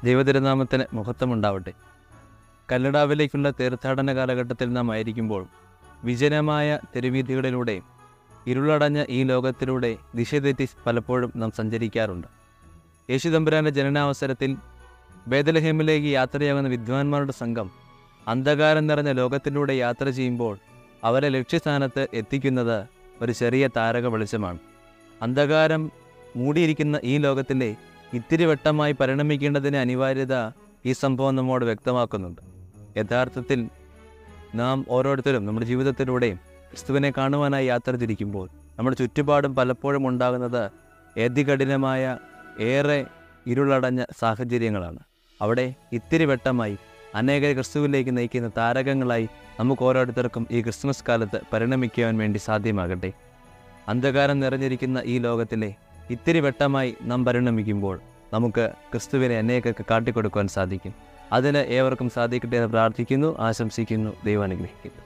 ദൈവതിരുനാമത്തിന് മഹത്വമുണ്ടാവട്ടെ കല്ലടാവിലേക്കുള്ള തീർത്ഥാടന കാലഘട്ടത്തിൽ നാം ആയിരിക്കുമ്പോൾ വിജനമായ തെരുവീഥികളിലൂടെ ഇരുളടഞ്ഞ ഈ ലോകത്തിലൂടെ ദിശ തെറ്റി പലപ്പോഴും നാം സഞ്ചരിക്കാറുണ്ട് യേശുദമ്പുരാൻ്റെ ജനനാവസരത്തിൽ ബേദലഹേമിലേക്ക് യാത്രയാകുന്ന വിദ്വാൻമാരുടെ സംഘം അന്ധകാരം നിറഞ്ഞ ലോകത്തിലൂടെ യാത്ര ചെയ്യുമ്പോൾ അവരെ ലക്ഷ്യസ്ഥാനത്ത് എത്തിക്കുന്നത് ഒരു ചെറിയ താരക വെളിച്ചമാണ് അന്ധകാരം മൂടിയിരിക്കുന്ന ഈ ലോകത്തിലെ ഇത്തിരി വെട്ടമായി പരിണമിക്കേണ്ടതിന് അനിവാര്യത ഈ സംഭവം നമ്മോട് വ്യക്തമാക്കുന്നുണ്ട് യഥാർത്ഥത്തിൽ നാം ഓരോരുത്തരും നമ്മുടെ ജീവിതത്തിലൂടെയും ക്രിസ്തുവിനെ കാണുവാനായി യാത്ര തിരിക്കുമ്പോൾ നമ്മുടെ ചുറ്റുപാടും പലപ്പോഴും ഉണ്ടാകുന്നത് ഏതികഠിനമായ ഏറെ ഇരുളടഞ്ഞ സാഹചര്യങ്ങളാണ് അവിടെ ഇത്തിരി വെട്ടമായി അനേക ക്രിസ്തുവിലേക്ക് നയിക്കുന്ന താരകങ്ങളായി നമുക്ക് ഓരോരുത്തർക്കും ഈ ക്രിസ്മസ് കാലത്ത് പരിണമിക്കുവാൻ വേണ്ടി സാധ്യമാകട്ടെ അന്ധകാരം നിറഞ്ഞിരിക്കുന്ന ഈ ലോകത്തിലെ ഇത്തിരി വെട്ടമായി നാം പരിണമിക്കുമ്പോൾ നമുക്ക് ക്രിസ്തുവിനെ അനേകർക്ക് കാട്ടിക്കൊടുക്കുവാൻ സാധിക്കും അതിന് ഏവർക്കും സാധിക്കട്ടെ എന്ന് പ്രാർത്ഥിക്കുന്നു ആശംസിക്കുന്നു ദൈവം അനുഗ്രഹിക്കുന്നു